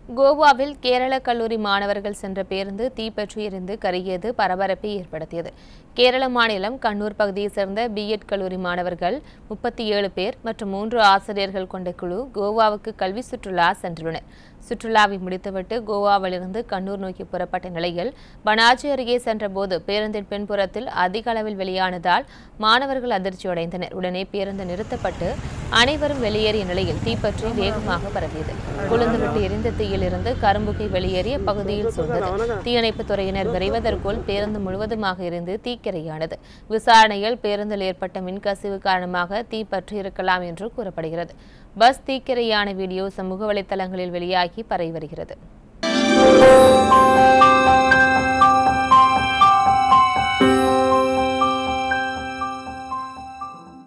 கோவாவில் கேரள கல்லூரி மாணவர்கள் சென்ற பேருந்து தீப்பற்றி எரிந்து கருகியது பரபரப்பை ஏற்படுத்தியது கேரள மாநிலம் கண்ணூர் பகுதியைச் சேர்ந்த பிஎட் கல்லூரி மாணவர்கள் முப்பத்தி ஏழு பேர் மற்றும் மூன்று ஆசிரியர்கள் கொண்ட குழு கோவாவுக்கு கல்வி சுற்றுலா சென்றுள்ளனர் சுற்றுலாவை முடித்துவிட்டு கோவாவிலிருந்து கண்ணூர் நோக்கி புறப்பட்ட நிலையில் பனாஜி அருகே சென்றபோது பேருந்தின் பின்புறத்தில் அதிக அளவில் வெளியானதால் மாணவர்கள் அதிர்ச்சியடைந்தனர் உடனே பேருந்து நிறுத்தப்பட்டு அனைவரும் வெளியேறிய நிலையில் தீப்பற்றி வேகமாக பரவியது கொழுந்துவிட்டு எரிந்த தீயிலிருந்து கரும்புகை வெளியேறிய பகுதியில் சூழ்ந்தது தீயணைப்புத் துறையினர் விரைவதற்குள் பேருந்து முழுவதுமாக எரிந்து தீக்கிரையானது விசாரணையில் பேருந்தில் ஏற்பட்ட மின்கசிவு காரணமாக தீப்பற்றி இருக்கலாம் என்று கூறப்படுகிறது பஸ் தீக்கிரையான வீடியோ சமூக வலைதளங்களில் வெளியாகி பரவி வருகிறது